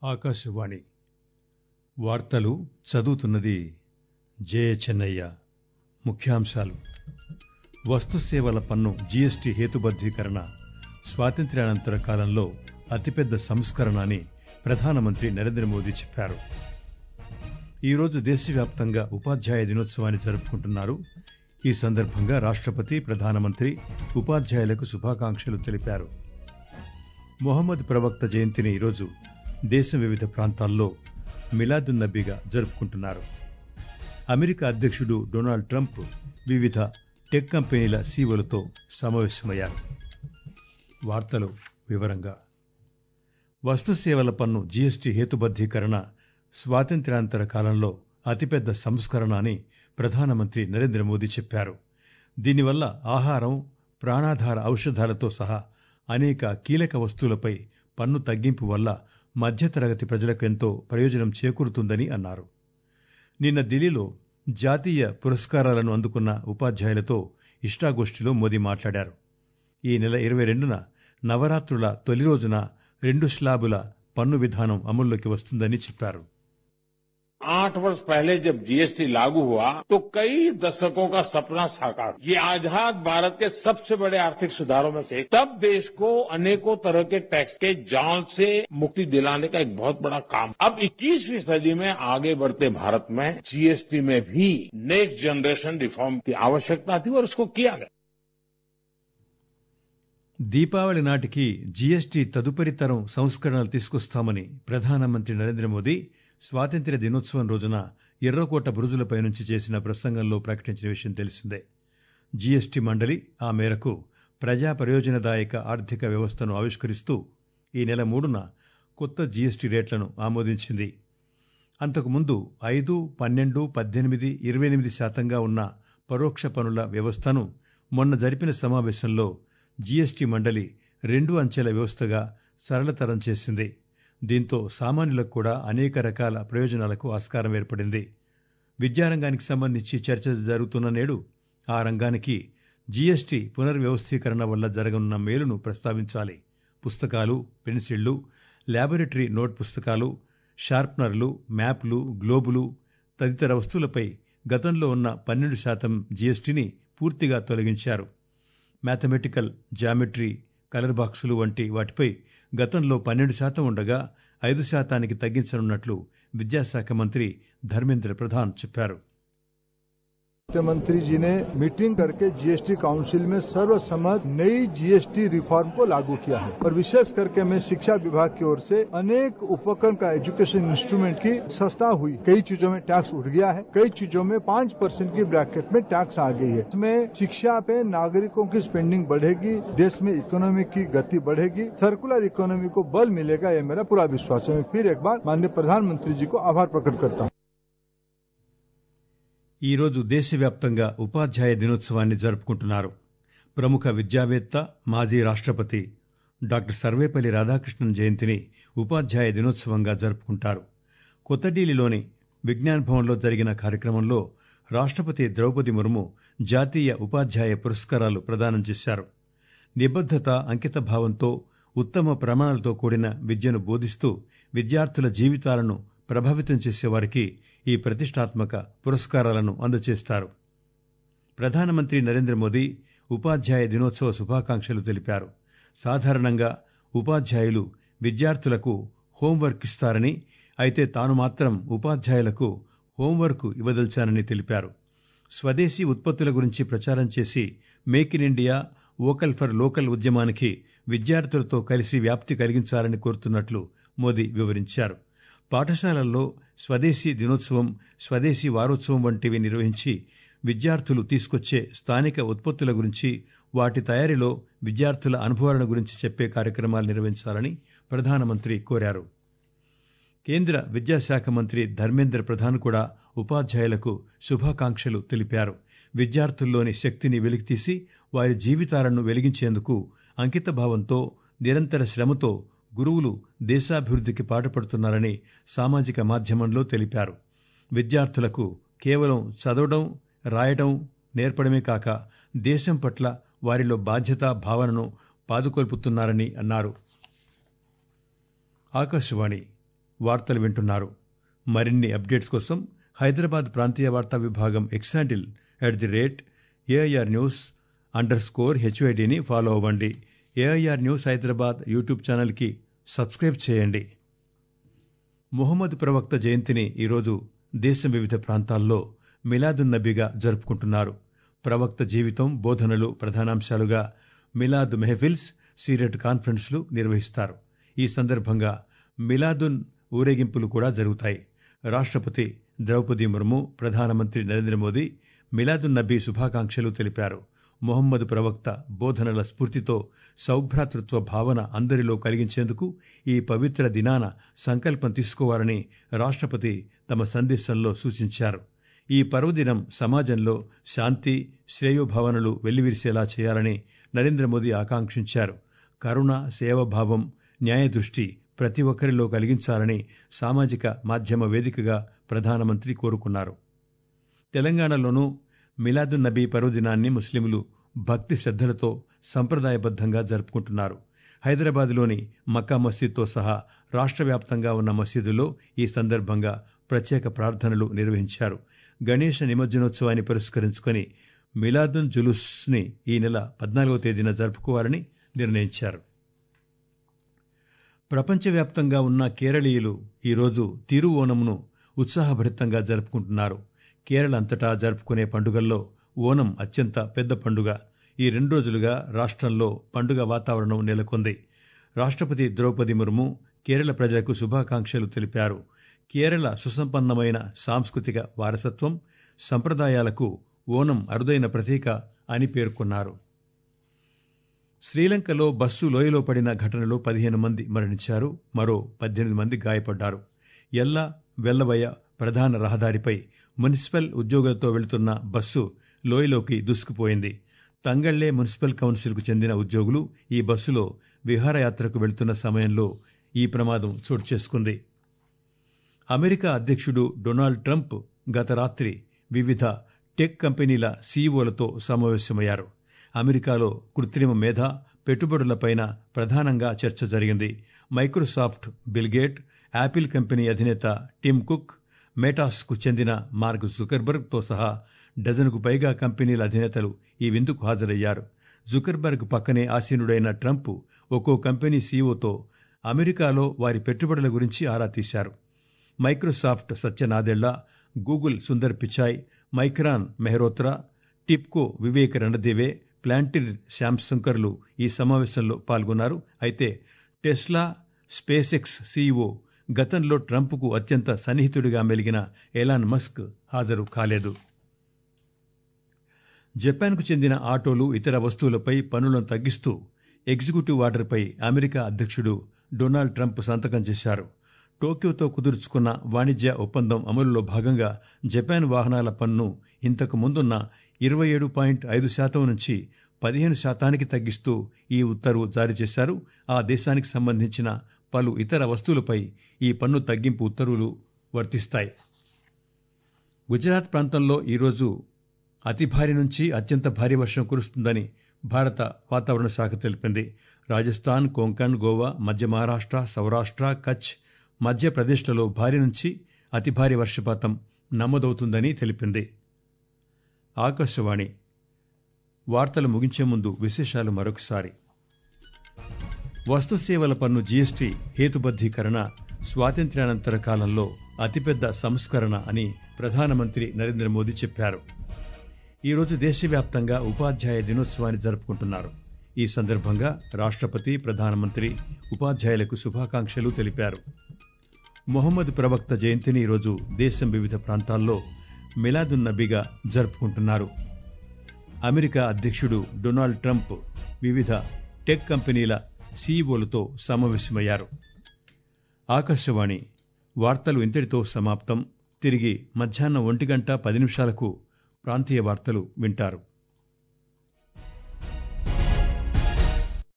ఆకాశవాణి వార్తలు చదువుతున్నది జే చెన్నయ్య ముఖ్యాంశాలు వస్తు సేవల పన్ను జీఎస్టీ హేతుబద్దీకరణ స్వాతంత్ర్యానంతర కాలంలో అతిపెద్ద సంస్కరణ అని ప్రధానమంత్రి నరేంద్ర మోదీ చెప్పారు ఈరోజు దేశవ్యాప్తంగా ఉపాధ్యాయ దినోత్సవాన్ని జరుపుకుంటున్నారు ఈ సందర్భంగా రాష్ట్రపతి ప్రధానమంత్రి ఉపాధ్యాయులకు శుభాకాంక్షలు తెలిపారు మొహమ్మద్ ప్రవక్త జయంతిని ఈరోజు దేశం వివిధ ప్రాంతాల్లో మిలాదున్ నబీగా జరుపుకుంటున్నారు అమెరికా అధ్యక్షుడు డొనాల్డ్ ట్రంప్ వివిధ టెక్ కంపెనీల సీఓలతో సమావేశమయ్యారు వార్తలు వివరంగా వస్తు సేవల పన్ను జీఎస్టీ హేతుబద్దీకరణ స్వాతంత్ర్యానంతర కాలంలో అతిపెద్ద సంస్కరణ అని ప్రధానమంత్రి నరేంద్ర మోదీ చెప్పారు దీనివల్ల ఆహారం ప్రాణాధార ఔషధాలతో సహా అనేక కీలక వస్తువులపై పన్ను తగ్గింపు వల్ల మధ్యతరగతి ప్రజలకు ఎంతో ప్రయోజనం చేకూరుతుందని అన్నారు నిన్న ఢిల్లీలో జాతీయ పురస్కారాలను అందుకున్న ఉపాధ్యాయులతో ఇష్టాగోష్ఠిలో మోదీ మాట్లాడారు ఈ నెల ఇరవై రెండున నవరాత్రుల తొలి రోజున రెండు స్లాబుల పన్ను విధానం అమల్లోకి వస్తుందని చెప్పారు आठ वर्ष पहले जब जीएसटी लागू हुआ तो कई दशकों का सपना साकार हुआ। ये आजाद भारत के सबसे बड़े आर्थिक सुधारों में से एक। तब देश को अनेकों तरह के टैक्स के जाल से मुक्ति दिलाने का एक बहुत बड़ा काम अब 21वीं सदी में आगे बढ़ते भारत में जीएसटी में भी नेक्स्ट जनरेशन रिफॉर्म की आवश्यकता थी और उसको किया गया దీపావళి నాటికి జీఎస్టీ తదుపరి తరం సంస్కరణలు తీసుకొస్తామని ప్రధానమంత్రి నరేంద్ర మోదీ స్వాతంత్ర్య దినోత్సవం రోజున ఎర్రకోట బురుజులపై నుంచి చేసిన ప్రసంగంలో ప్రకటించిన విషయం తెలిసిందే జీఎస్టీ మండలి ఆ మేరకు ప్రజా ప్రయోజనదాయక ఆర్థిక వ్యవస్థను ఆవిష్కరిస్తూ ఈ నెల మూడున కొత్త జీఎస్టీ రేట్లను ఆమోదించింది అంతకుముందు ఐదు పన్నెండు పద్దెనిమిది ఇరవై ఎనిమిది శాతంగా ఉన్న పరోక్ష పనుల వ్యవస్థను మొన్న జరిపిన సమావేశంలో జీఎస్టీ మండలి రెండు అంచెల వ్యవస్థగా సరళతరం చేసింది దీంతో సామాన్యులకు కూడా అనేక రకాల ప్రయోజనాలకు ఆస్కారం ఏర్పడింది విద్యారంగానికి సంబంధించి చర్చ జరుగుతున్న నేడు ఆ రంగానికి జీఎస్టీ పునర్వ్యవస్థీకరణ వల్ల జరగనున్న మేలును ప్రస్తావించాలి పుస్తకాలు పెన్సిళ్లు ల్యాబొరేటరీ నోట్ పుస్తకాలు షార్ప్నర్లు మ్యాప్లు గ్లోబులు తదితర వస్తువులపై గతంలో ఉన్న పన్నెండు శాతం జీఎస్టీని పూర్తిగా తొలగించారు మ్యాథమెటికల్ జామెట్రీ కలర్ బాక్సులు వంటి వాటిపై గతంలో పన్నెండు శాతం ఉండగా ఐదు శాతానికి తగ్గించనున్నట్లు విద్యాశాఖ మంత్రి ధర్మేంద్ర ప్రధాన్ చెప్పారు वित्त मंत्री जी ने मीटिंग करके जीएसटी काउंसिल में सर्वसम्मत नई जीएसटी रिफॉर्म को लागू किया है और विशेष करके मैं शिक्षा विभाग की ओर से अनेक उपकरण का एजुकेशन इंस्ट्रूमेंट की सस्ता हुई कई चीजों में टैक्स उठ गया है कई चीजों में पांच परसेंट की ब्रैकेट में टैक्स आ गई है इसमें शिक्षा पे नागरिकों की स्पेंडिंग बढ़ेगी देश में इकोनॉमी की गति बढ़ेगी सर्कुलर इकोनॉमी को बल मिलेगा ये मेरा पूरा विश्वास है मैं फिर एक बार माननीय प्रधानमंत्री जी को आभार प्रकट करता हूँ ఈరోజు దేశవ్యాప్తంగా ఉపాధ్యాయ దినోత్సవాన్ని జరుపుకుంటున్నారు ప్రముఖ విద్యావేత్త మాజీ రాష్ట్రపతి డాక్టర్ సర్వేపల్లి రాధాకృష్ణన్ జయంతిని ఉపాధ్యాయ దినోత్సవంగా జరుపుకుంటారు కొత్త ఢిల్లీలోని విజ్ఞాన్ భవన్లో జరిగిన కార్యక్రమంలో రాష్ట్రపతి ద్రౌపది ముర్ము జాతీయ ఉపాధ్యాయ పురస్కారాలు ప్రదానం చేశారు నిబద్దత అంకిత భావంతో ఉత్తమ ప్రమాణాలతో కూడిన విద్యను బోధిస్తూ విద్యార్థుల జీవితాలను ప్రభావితం చేసేవారికి ఈ ప్రతిష్టాత్మక పురస్కారాలను అందజేస్తారు ప్రధానమంత్రి నరేంద్ర మోదీ ఉపాధ్యాయ దినోత్సవ శుభాకాంక్షలు తెలిపారు సాధారణంగా ఉపాధ్యాయులు విద్యార్థులకు హోంవర్క్ ఇస్తారని అయితే తాను మాత్రం ఉపాధ్యాయులకు హోంవర్క్ ఇవ్వదలిచానని తెలిపారు స్వదేశీ ఉత్పత్తుల గురించి ప్రచారం చేసి make in India vocal for local ఉద్యమానికి విద్యార్థులతో కలిసి వ్యాప్తి కలిగించాలని కోరుతున్నట్లు మోదీ వివరించారు పాఠశాలల్లో స్వదేశీ దినోత్సవం స్వదేశీ వారోత్సవం వంటివి నిర్వహించి విద్యార్థులు తీసుకొచ్చే స్థానిక ఉత్పత్తుల గురించి వాటి తయారీలో విద్యార్థుల అనుభవాలను గురించి చెప్పే కార్యక్రమాలు నిర్వహించాలని ప్రధానమంత్రి కోరారు కేంద్ర విద్యాశాఖ మంత్రి ధర్మేంద్ర ప్రధాన్ కూడా ఉపాధ్యాయులకు శుభాకాంక్షలు తెలిపారు విద్యార్థుల్లోని శక్తిని వెలికితీసి వారి జీవితాలను వెలిగించేందుకు అంకితభావంతో నిరంతర శ్రమతో గురువులు దేశాభివృద్ధికి పాటుపడుతున్నారని సామాజిక మాధ్యమంలో తెలిపారు విద్యార్థులకు కేవలం చదవడం రాయడం నేర్పడమే కాక దేశం పట్ల వారిలో బాధ్యతా భావనను పాదుకొల్పుతున్నారని అన్నారు ఆకాశవాణి వార్తలు వింటున్నారు మరిన్ని అప్డేట్స్ కోసం హైదరాబాద్ ప్రాంతీయ వార్తా విభాగం X handle at the rate AIR news underscore హెచ్ఐడిని ఫాలో అవ్వండి ఏఐఆర్ న్యూస్ హైదరాబాద్ యూట్యూబ్ ఛానల్కి సబ్స్క్రైబ్ చేయండి ముహమ్మద్ ప్రవక్త జయంతిని ఈరోజు దేశం వివిధ ప్రాంతాల్లో మిలాదున్ నబీగా జరుపుకుంటున్నారు ప్రవక్త జీవితం బోధనలు ప్రధానాంశాలుగా మిలాద్ మెహఫిల్స్ సీరెట్ కాన్ఫరెన్స్లు నిర్వహిస్తారు ఈ సందర్భంగా మిలాదున్ ఊరేగింపులు కూడా జరుగుతాయి రాష్ట్రపతి ద్రౌపది ముర్ము ప్రధానమంత్రి నరేంద్ర మోదీ మిలాదున్ నబీ శుభాకాంక్షలు తెలిపారు మొహమ్మద్ ప్రవక్త బోధనల స్ఫూర్తితో సౌభ్రాతృత్వ భావన అందరిలో కలిగించేందుకు ఈ పవిత్ర దినాన సంకల్పం తీసుకోవాలని రాష్ట్రపతి తమ సందేశంలో సూచించారు ఈ పర్వదినం సమాజంలో శాంతి శ్రేయోభావనలు వెల్లివిరిసేలా చేయాలని నరేంద్ర మోదీ ఆకాంక్షించారు కరుణ సేవభావం న్యాయదృష్టి ప్రతి ఒక్కరిలో కలిగించాలని సామాజిక మాధ్యమ వేదికగా ప్రధానమంత్రి కోరుకున్నారు తెలంగాణలోనూ మిలాదున్ నబీ పర్వదినాన్ని ముస్లింలు భక్తి శ్రద్దలతో సంప్రదాయబద్దంగా జరుపుకుంటున్నారు హైదరాబాద్లోని మక్కా మసీద్తో సహా రాష్ట్ర వ్యాప్తంగా ఉన్న మసీదుల్లో ఈ సందర్భంగా ప్రత్యేక ప్రార్థనలు నిర్వహించారు గణేష నిమజ్జనోత్సవాన్ని పురస్కరించుకొని మిలాదున్ జులుస్ని ఈ నెల పద్నాలుగవ తేదీన జరుపుకోవాలని నిర్ణయించారు ప్రపంచవ్యాప్తంగా ఉన్న కేరళీయులు ఈరోజు తిరువోనంను ఉత్సాహభరితంగా జరుపుకుంటున్నారు కేరళ అంతటా జరుపుకునే పండుగల్లో ఓనం అత్యంత పెద్ద పండుగ ఈ రెండు రోజులుగా రాష్ట్రంలో పండుగ వాతావరణం నెలకొంది రాష్ట్రపతి ద్రౌపది ముర్ము కేరళ ప్రజలకు శుభాకాంక్షలు తెలిపారు కేరళ సుసంపన్నమైన సాంస్కృతిక వారసత్వం సంప్రదాయాలకు ఓనం అరుదైన ప్రతీక అని పేర్కొన్నారు శ్రీలంకలో బస్సు లోయలో పడిన ఘటనలో పదిహేను మంది మరణించారు మరో పద్దెనిమిది మంది గాయపడ్డారు ఎల్ల వెల్లవయ్య ప్రధాన రహదారిపై మున్సిపల్ ఉద్యోగులతో వెళుతున్న బస్సు లోయలోకి దూసుకుపోయింది తంగళ్లే మున్సిపల్ కౌన్సిల్కు చెందిన ఉద్యోగులు ఈ బస్సులో విహారయాత్రకు వెళ్తున్న సమయంలో ఈ ప్రమాదం చోటు చేసుకుంది అమెరికా అధ్యక్షుడు డొనాల్డ్ ట్రంప్ గత రాత్రి వివిధ టెక్ కంపెనీల సీఈఓలతో సమావేశమయ్యారు అమెరికాలో కృత్రిమ మేధ పెట్టుబడులపైన ప్రధానంగా చర్చ జరిగింది మైక్రోసాఫ్ట్ బిల్గేట్ యాపిల్ కంపెనీ అధినేత టిమ్ కుక్ మేటాస్కు చెందిన మార్క్ జుకర్బర్గ్తో సహా డజన్కు పైగా కంపెనీల అధినేతలు ఈ విందుకు హాజరయ్యారు జుకర్బర్గ్ పక్కనే ఆసీనుడైన ట్రంప్ ఒక్కో కంపెనీ సీఈఓతో అమెరికాలో వారి పెట్టుబడుల గురించి ఆరా తీశారు Microsoft Satya Nadella Google Sundar Pichai Micron Mehrotra Tibco Vivek Ranadive Palantir శ్యాంశంకర్లు ఈ సమావేశంలో పాల్గొన్నారు అయితే టెస్లా స్పేస్ ఎక్స్ సీఈఓ గతంలో ట్రంప్కు అత్యంత సన్నిహితుడిగా మెలిగిన ఎలాన్ మస్క్ హాజరు కాలేదు జపాన్కు చెందిన ఆటోలు ఇతర వస్తువులపై పన్నులను తగ్గిస్తూ ఎగ్జిక్యూటివ్ ఆర్డర్పై అమెరికా అధ్యక్షుడు డొనాల్డ్ ట్రంప్ సంతకం చేశారు టోక్యోతో కుదుర్చుకున్న వాణిజ్య ఒప్పందం అమలులో భాగంగా జపాన్ వాహనాల పన్ను ఇంతకు ముందున్న ఇరవై ఏడు పాయింట్ ఐదు శాతం నుంచి పదిహేను శాతానికి తగ్గిస్తూ ఈ ఉత్తర్వు జారీ చేశారు ఆ దేశానికి సంబంధించిన పలు ఇతర వస్తువులపై ఈ పన్ను తగ్గింపు ఉత్తర్వులు వర్తిస్తాయి గుజరాత్ ప్రాంతంలో ఈరోజు అతి భారీ నుంచి అత్యంత భారీ వర్షం కురుస్తుందని భారత వాతావరణ శాఖ తెలిపింది రాజస్థాన్ కొంకణ్ గోవా మధ్య మహారాష్ట్ర సౌరాష్ట్ర కచ్ మధ్యప్రదేశ్లలో భారీ నుంచి అతి భారీ వర్షపాతం నమోదవుతుందని తెలిపింది ఆకాశవాణి వార్తలు ముగించే ముందు విశేషాలు మరొకసారి వస్తుసేవల పన్ను జీఎస్టీ హేతుబద్దీకరణ స్వాతంత్ర్యానంతర కాలంలో అతిపెద్ద సంస్కరణ అని ప్రధానమంత్రి నరేంద్ర మోదీ చెప్పారు ఈరోజు దేశవ్యాప్తంగా ఉపాధ్యాయ దినోత్సవాన్ని జరుపుకుంటున్నారు ఈ సందర్భంగా రాష్ట్రపతి ప్రధానమంత్రి ఉపాధ్యాయులకు శుభాకాంక్షలు తెలిపారు మొహమ్మద్ ప్రవక్త జయంతిని ఈరోజు దేశం వివిధ ప్రాంతాల్లో మిలాదున్ నబీగా జరుపుకుంటున్నారు అమెరికా అధ్యక్షుడు డొనాల్డ్ ట్రంప్ వివిధ టెక్ కంపెనీల సీఈఓలతో సమావేశమయ్యారు ఆకాశవాణి వార్తలు ఇంతటితో సమాప్తం తిరిగి మధ్యాహ్నం ఒంటి గంట పది నిమిషాలకు ప్రాంతీయ వార్తలు వింటారు